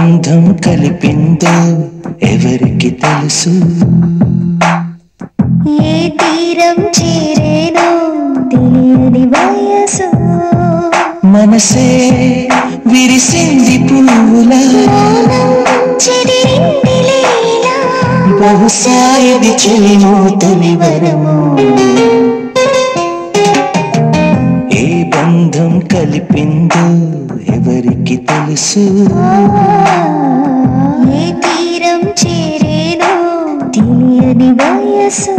బంధం కలిపిందో ఎవరికి తెలుసు ఏ తీరం చేరేనో తెలియని వయసు మనసే విరిసింది పువ్వులా చెదిరింది లీలా బహుశా ఇది చెలిమో తొలి వరము ఏ బంధం కలిపిందో ఎవరికి తెలుసు ఏ తీరం చేరేనో తెలియని వయసు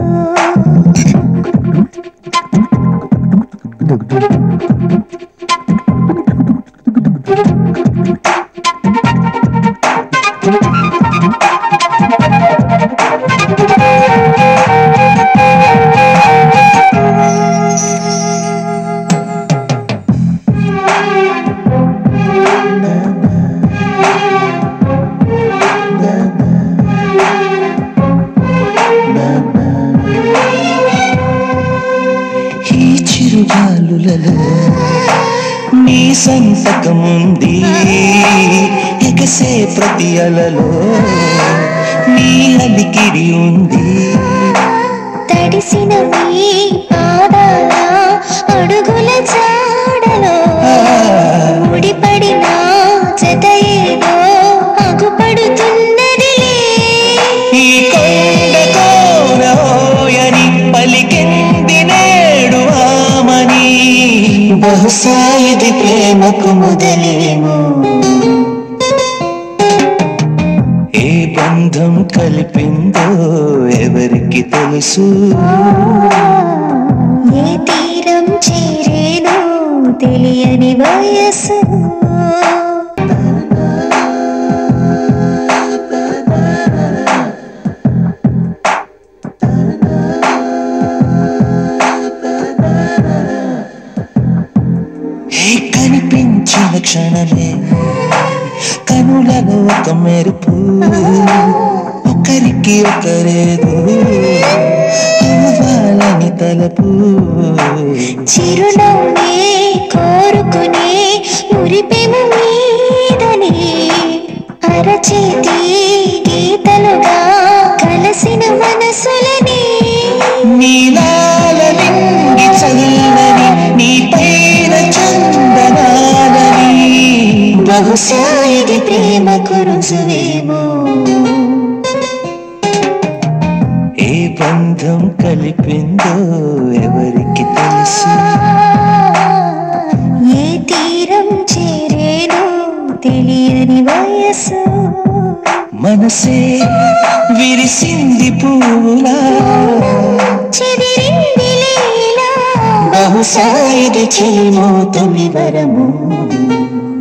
ఈ చిరుగాలులలో నీ సంతకముంది ఎగసే ప్రతి అలలో నీ అలికిడి ఉంది తడిసిన మీ పాదాల అడుగుల జాడలో ముడిపడిన జత ఏదో అగుపడుతున్నదిలే ఈ కొండ కోనోయని పలికింది నేడు ఆమని బహుశా ఇది ప్రేమకు మొదలేమో ఏ బంధం కలిపిందో ఎవరికి తెలుసు ఏ తీరం చేరేనో తెలియని వయసు ఏ కనిపించిన క్షణమే కనులలో ఒక మెరుపు ఒకరికి ఒకరేదు అవ్వాలని తలపు చిరునవ్వే కోరుకునే మురిపెము మీదని అరచేతి గీతలుగా కలసిన మనసులని నీలాల నింగి చల్లని నీ పైన చందనాలని బహుశా ఇది ప్రేమకు రుజువేమో ఏ బంధం కలిపిందో ఎవరికి తెలుసు ఏ తీరం చేరేనో తెలియని వయసు మనసే విరిసింది పూలా చెదిరింది లీలా బహుశా ఇది చెలిమో తొలి వరము